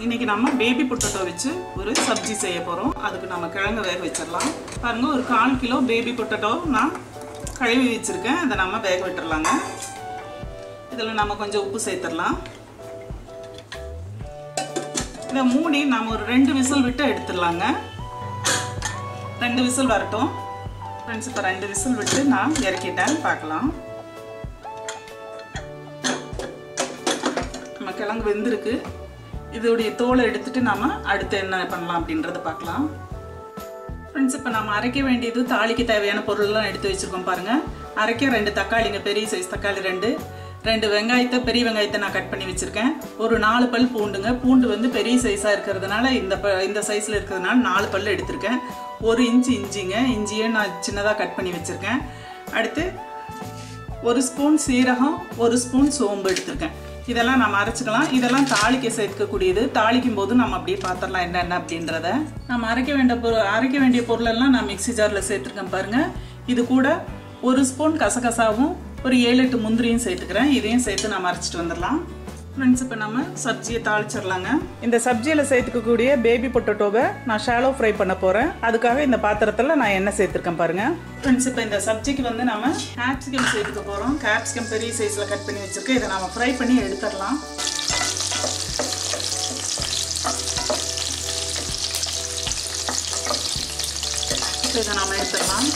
இன்னைக்கு நம்ம baby potato வச்சு ஒரு சப்ஜி செய்ய போகிறோம் அதுக்கு நம்ம கிழங்கு வேக வச்சிடலாம் பாருங்கள் ஒரு கால் கிலோ பேபி பொட்டேட்டோ நான் கழுவி வச்சுருக்கேன் அதை நம்ம வேக விட்டுறலாங்க இதில் நம்ம கொஞ்சம் உப்பு சேர்த்துடலாம் இதை மூடி நம்ம ஒரு ரெண்டு விசில் விட்டு எடுத்துடலாங்க ரெண்டு விசில் வரட்டும் ஃப்ரெண்ட்ஸ் இப்போ ரெண்டு விசில் விட்டு நான் இறக்கிட்டேன் பார்க்கலாம் நம்ம கிழங்கு வெந்திருக்கு இதோடைய தோலை எடுத்துட்டு நாம அடுத்து என்ன பண்ணலாம் அப்படின்றத பார்க்கலாம் ஃப்ரெண்ட்ஸ் இப்போ நம்ம அரைக்க வேண்டியது தாளிக்கு தேவையான பொருள்லாம் எடுத்து வச்சுருக்கோம் பாருங்கள் அரைக்க ரெண்டு தக்காளிங்க பெரிய சைஸ் தக்காளி ரெண்டு ரெண்டு வெங்காயத்தை பெரிய வெங்காயத்தை நான் கட் பண்ணி வச்சுருக்கேன் ஒரு நாலு பல் பூண்டுங்க பூண்டு வந்து பெரிய சைஸாக இருக்கிறதுனால இந்த ப இந்த சைஸில் இருக்கிறதுனால நாலு பல் எடுத்திருக்கேன் ஒரு இன்ச்சு இஞ்சிங்க இஞ்சியை நான் சின்னதாக கட் பண்ணி வச்சுருக்கேன் அடுத்து ஒரு ஸ்பூன் சீரகம் ஒரு ஸ்பூன் சோம்பு எடுத்திருக்கேன் இதெல்லாம் நம்ம அரைச்சிக்கலாம் இதெல்லாம் தாளிக்க சேர்க்கக்கூடியது தாளிக்கும் போது நம்ம அப்படியே பார்த்துடலாம் என்னென்ன அப்படின்றத நம்ம அரைக்க வேண்டிய பொருள் அரைக்க வேண்டிய பொருளெல்லாம் நான் மிக்சி ஜாரில் சேர்த்துருக்கேன் பாருங்கள் இது கூட ஒரு ஸ்பூன் கசகசாவும் ஒரு ஏழு எட்டு முந்திரியும் சேர்த்துக்கிறேன் இதையும் சேர்த்து நம்ம அரைச்சிட்டு வந்துடலாம் ஃப்ரெண்ட்ஸ் இப்போ நம்ம சப்ஜியை தாளிச்சிடலாங்க இந்த சப்ஜியில் சேர்த்துக்கக்கூடிய பேபி பொட்டேட்டோவை நான் ஷாலோ ஃப்ரை பண்ண போகிறேன் அதுக்காக இந்த பாத்திரத்தில் நான் எண்ணெய் சேர்த்துருக்கேன் பாருங்கள் ஃப்ரெண்ட்ஸ் இப்போ இந்த சப்ஜிக்கு வந்து நம்ம கேப்சிகம் சேர்த்துக்க போகிறோம் கேப்சிகம் பெரிய சைஸில் கட் பண்ணி வச்சுருக்கேன் இதை நம்ம ஃப்ரை பண்ணி எடுத்துடலாம் இப்போ இதை நம்ம எடுத்துடலாம்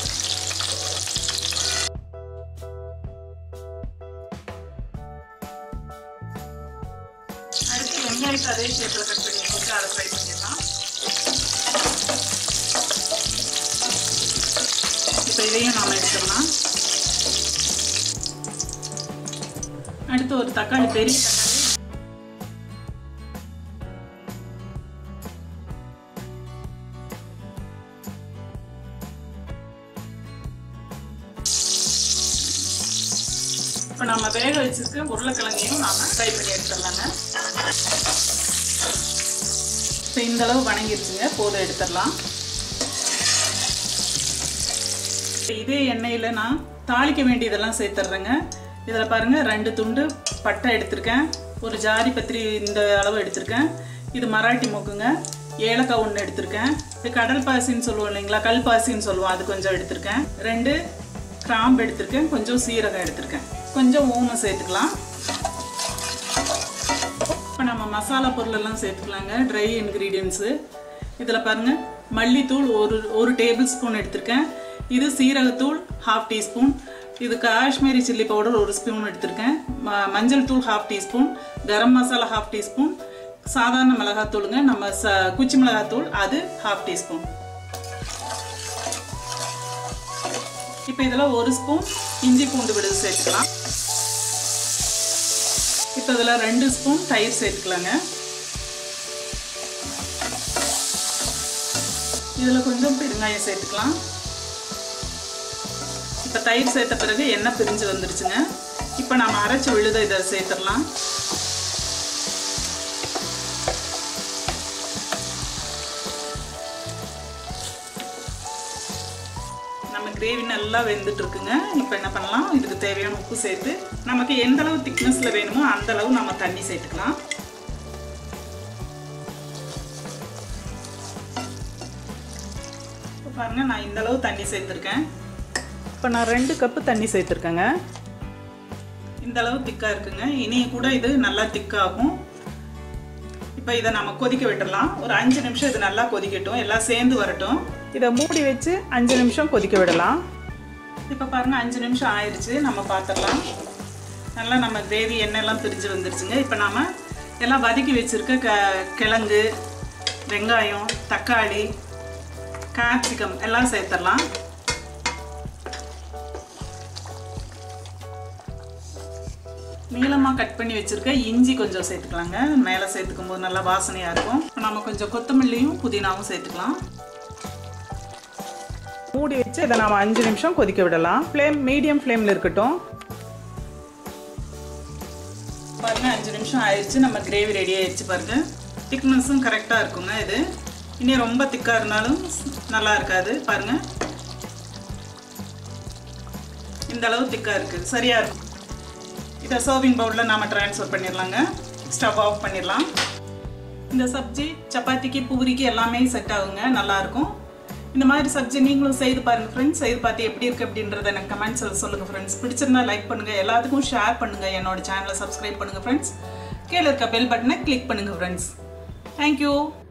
அடுத்து வெங்காயத்தை அதே ஷேப்பில் கட் பண்ணி வச்சுட்டு அதை ஃப்ரை பண்ணிடலாம் இப்போ இதையும் நாம் எடுத்துடலாம் அடுத்து ஒரு தக்காளி பெரிய தக்காளி இப்போ நம்ம வேக வச்சிருக்க உருளைக்கிழங்கையும் நாம ஃப்ரை பண்ணி எடுத்துடலாங்க இப்போ இந்த அளவு வணங்கிருச்சுங்க போதும் எடுத்துடலாம் இதே எண்ணெயில் நான் தாளிக்க வேண்டியதெல்லாம் சேர்த்துட்றேங்க இதில் பாருங்கள் ரெண்டு துண்டு பட்டை எடுத்திருக்கேன் ஒரு ஜாதி பத்திரி இந்த அளவு எடுத்திருக்கேன் இது மராட்டி மூக்குங்க ஏலக்காய் ஒன்று எடுத்திருக்கேன் இது கடல் பாசின்னு சொல்லுவோம் இல்லைங்களா கல் பாசின்னு சொல்லுவோம் அது கொஞ்சம் எடுத்திருக்கேன் ரெண்டு கிராம்பு எடுத்திருக்கேன் கொஞ்சம் சீரகம் எடுத்திருக்கேன் கொஞ்சம் ஓமம் சேர்த்துக்கலாம் இப்போ நம்ம மசாலா பொருளெல்லாம் சேர்த்துக்கலாங்க ட்ரை இன்க்ரீடியன்ஸு இதில் பாருங்கள் மல்லித்தூள் ஒரு ஒரு டேபிள் ஸ்பூன் எடுத்திருக்கேன் இது சீரகத்தூள் ஹாஃப் டீஸ்பூன் இது காஷ்மீரி சில்லி பவுடர் ஒரு ஸ்பூன் எடுத்திருக்கேன் ம மஞ்சள் தூள் half teaspoon garam masala half teaspoon சாதாரண மிளகாத்தூளுங்க நம்ம ச குச்சி மிளகாத்தூள் அது ஹாஃப் டீஸ்பூன் இப்போ இதில் ஒரு ஸ்பூன் இஞ்சி பூண்டு விடுது சேர்த்துக்கலாம் இப்போ இதில் ரெண்டு ஸ்பூன் தயிர் சேர்த்துக்கலாங்க இதில் கொஞ்சம் பெருங்காயம் சேர்த்துக்கலாம் இப்போ தயிர் சேர்த்த பிறகு எண்ணெய் பிரிஞ்சு வந்துருச்சுங்க இப்போ நம்ம அரைச்சி விழுத இதை சேர்த்துடலாம் நம்ம கிரேவி நல்லா வெந்துட்டு இருக்குங்க இப்போ என்ன பண்ணலாம் இதுக்கு தேவையான உப்பு சேர்த்து நமக்கு எந்த அளவு திக்னஸில் வேணுமோ அந்த அளவு நம்ம தண்ணி சேர்த்துக்கலாம் இப்போ பாருங்க நான் இந்த அளவு தண்ணி சேர்த்துருக்கேன் இப்போ நான் ரெண்டு கப்பு தண்ணி சேர்த்துருக்கேங்க இந்த அளவு திக்காக இருக்குங்க இனி கூட இது நல்லா திக்காகும் இப்போ இதை நம்ம கொதிக்க விட்டுடலாம் ஒரு அஞ்சு நிமிஷம் இது நல்லா கொதிக்கட்டும் எல்லாம் சேர்ந்து வரட்டும் இதை மூடி வச்சு அஞ்சு நிமிஷம் கொதிக்க விடலாம் இப்போ பாருங்கள் அஞ்சு நிமிஷம் ஆயிடுச்சு நம்ம பார்த்துடலாம் நல்லா நம்ம கிரேவி எண்ணெய்லாம் பிரிஞ்சு வந்துருச்சுங்க இப்போ நாம் எல்லாம் வதக்கி வச்சுருக்க க கிழங்கு வெங்காயம் தக்காளி கேப்சிகம் எல்லாம் சேர்த்துடலாம் நீளமாக கட் பண்ணி வச்சுருக்க இஞ்சி கொஞ்சம் சேர்த்துக்கலாங்க மேலே சேர்த்துக்கும் போது நல்லா வாசனையாக இருக்கும் நம்ம கொஞ்சம் கொத்தமல்லியும் புதினாவும் சேர்த்துக்கலாம் மூடி வச்சு இதை நாம் அஞ்சு நிமிஷம் கொதிக்க விடலாம் ஃப்ளேம் மீடியம் ஃப்ளேமில் இருக்கட்டும் பாருங்க அஞ்சு நிமிஷம் ஆயிடுச்சு நம்ம கிரேவி ரெடி ஆயிடுச்சு பாருங்க திக்னஸும் கரெக்டாக இருக்குங்க இது இனி ரொம்ப திக்காக இருந்தாலும் நல்லா இருக்காது பாருங்க இந்த அளவு திக்காக இருக்குது சரியாக இருக்கும் இதை சர்விங் பவுலில் நாம் ட்ரான்ஸ்ஃபர் பண்ணிடலாங்க ஸ்டவ் ஆஃப் பண்ணிடலாம் இந்த சப்ஜி சப்பாத்திக்கு பூரிக்கு எல்லாமே செட் ஆகுங்க நல்லாயிருக்கும் இந்த மாதிரி சப்ஜி நீங்களும் செய்து பாருங்கள் ஃப்ரெண்ட்ஸ் செய்து பார்த்து எப்படி இருக்குது அப்படின்றத எனக்கு கமெண்ட்ஸில் சொல்லுங்கள் ஃப்ரெண்ட்ஸ் பிடிச்சிருந்தா லைக் பண்ணுங்கள் எல்லாத்துக்கும் ஷேர் பண்ணுங்கள் என்னோட சேனலை சப்ஸ்கிரைப் பண்ணுங்கள் ஃப்ரெண்ட்ஸ் கீழே இருக்க பெல் பட்டனை கிளிக் பண்ணுங்கள் ஃப்ரெண்ட்ஸ் தேங்க்யூ